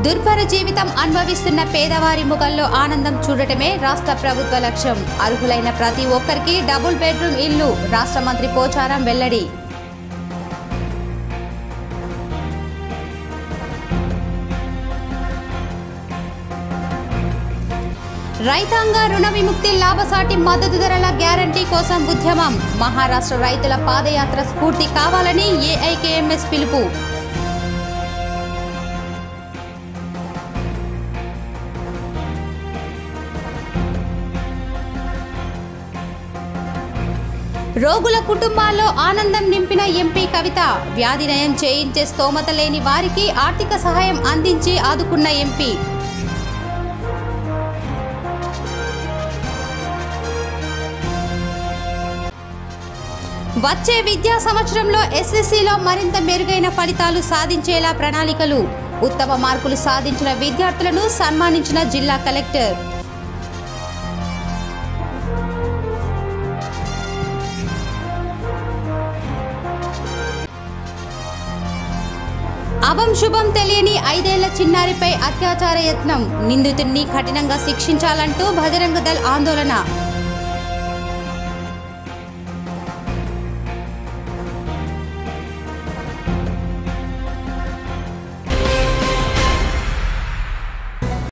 దుర్భర జీవితం అనుభవిస్తున్న పేదవారి ముఖంలో ఆనందం చూడటమే రాష్ట్ర ప్రభుత్వ లక్ష్యం అర్హులైన ప్రతి ఒక్కరికి డబుల్ బెడ్రూమ్ ఇల్లు రాష్ట్ర మంత్రి పోచారం వెల్లడి రైతాంగ రుణ విముక్తి లాభసాటి మద్దతు ధరల గ్యారంటీ కోసం ఉద్యమం మహారాష్ట్ర రైతుల పాదయాత్ర స్ఫూర్తి కావాలని ఏఐకేఎంఎస్ పిలుపు రోగుల కుటుంబాల్లో ఆనందం నింపిన ఎంపీ కవిత వ్యాధి నయం చేయించే స్తోమత లేని వారికి ఆర్థిక సహాయం అందించి ఆదుకున్న ఎంపీ వచ్చే విద్యా సంవత్సరంలో ఎస్ఎస్సిలో మరింత మెరుగైన ఫలితాలు సాధించేలా ప్రణాళికలు ఉత్తమ మార్కులు సాధించిన విద్యార్థులను సన్మానించిన జిల్లా కలెక్టర్ అవం శుభం తెలియని ఐదేళ్ల చిన్నారిపై అత్యాచార యత్నం నిందితుడిని కఠినంగా శిక్షించాలంటూ బజరంగ దళ్ ఆందోళన